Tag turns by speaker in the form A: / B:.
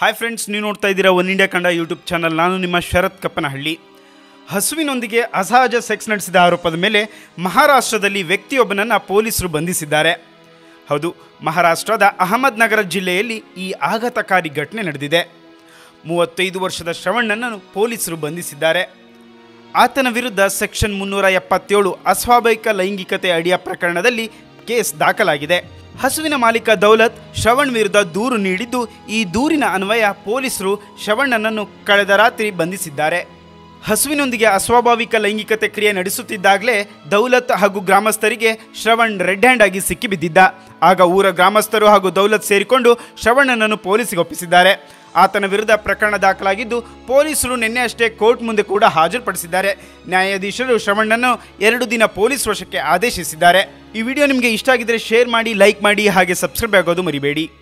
A: hi friends ನೀವು ನೋಡ್ತಾ ಇದ್ದೀರಾ ಒನ್ ಇಂಡಿಯಾ ಕಂಡ ಯೂಟ್ಯೂಬ್ ಚಾನಲ್ ನಾನು ನಿಮ್ಮ ಶರತ್ ಕಪ್ಪನಹಳ್ಳಿ ಹಸುವಿನೊಂದಿಗೆ ಅಸಹಜ ಸೆಕ್ಸ್ ನಡೆಸಿದ ಆರೋಪದ ಮೇಲೆ ಮಹಾರಾಷ್ಟ್ರದಲ್ಲಿ ವ್ಯಕ್ತಿಯೊಬ್ಬನನ್ನು ಪೊಲೀಸರು ಬಂಧಿಸಿದ್ದಾರೆ ಹೌದು ಮಹಾರಾಷ್ಟ್ರದ ಅಹಮದ್ ನಗರ ಜಿಲ್ಲೆಯಲ್ಲಿ ಈ ಆಘಾತಕಾರಿ ಘಟನೆ ನಡೆದಿದೆ ಮೂವತ್ತೈದು ವರ್ಷದ ಶ್ರವಣ್ಣನನ್ನು ಪೊಲೀಸರು ಬಂಧಿಸಿದ್ದಾರೆ ಆತನ ವಿರುದ್ಧ ಸೆಕ್ಷನ್ ಮುನ್ನೂರ ಎಪ್ಪತ್ತೇಳು ಅಸ್ವಾಭಾವಿಕ ಲೈಂಗಿಕತೆ ಅಡಿಯ ಪ್ರಕರಣದಲ್ಲಿ ಕೇಸ್ ದಾಖಲಾಗಿದೆ ಹಸುವಿನ ಮಾಲೀಕ ದೌಲತ್ ಶ್ರವಣ್ ವಿರುದ್ಧ ದೂರು ನೀಡಿದ್ದು ಈ ದೂರಿನ ಅನ್ವಯ ಪೊಲೀಸರು ಶ್ರವಣ್ಣನನ್ನು ಕಳೆದ ರಾತ್ರಿ ಬಂಧಿಸಿದ್ದಾರೆ ಹಸುವಿನೊಂದಿಗೆ ಅಸ್ವಾಭಾವಿಕ ಲೈಂಗಿಕತೆ ಕ್ರಿಯೆ ನಡೆಸುತ್ತಿದ್ದಾಗಲೇ ದೌಲತ್ ಹಾಗೂ ಗ್ರಾಮಸ್ಥರಿಗೆ ಶ್ರವಣ್ ರೆಡ್ ಹ್ಯಾಂಡ್ ಆಗಿ ಸಿಕ್ಕಿಬಿದ್ದಿದ್ದ ಆಗ ಊರ ಗ್ರಾಮಸ್ಥರು ಹಾಗೂ ದೌಲತ್ ಸೇರಿಕೊಂಡು ಶ್ರವಣ್ಣನನ್ನು ಪೊಲೀಸಿಗೆ ಒಪ್ಪಿಸಿದ್ದಾರೆ ಆತನ ವಿರುದ್ಧ ಪ್ರಕರಣ ದಾಖಲಾಗಿದ್ದು ಪೊಲೀಸರು ನಿನ್ನೆ ಅಷ್ಟೇ ಕೋರ್ಟ್ ಮುಂದೆ ಕೂಡ ಹಾಜರುಪಡಿಸಿದ್ದಾರೆ ನ್ಯಾಯಾಧೀಶರು ಶ್ರವಣ್ಣನ್ನು ಎರಡು ದಿನ ಪೊಲೀಸ್ ವಶಕ್ಕೆ ಆದೇಶಿಸಿದ್ದಾರೆ ಈ ವಿಡಿಯೋ ನಿಮಗೆ ಇಷ್ಟ ಆಗಿದ್ರೆ ಶೇರ್ ಮಾಡಿ ಲೈಕ್ ಮಾಡಿ ಹಾಗೆ ಸಬ್ಸ್ಕ್ರೈಬ್ ಆಗೋದು ಮರಿಬೇಡಿ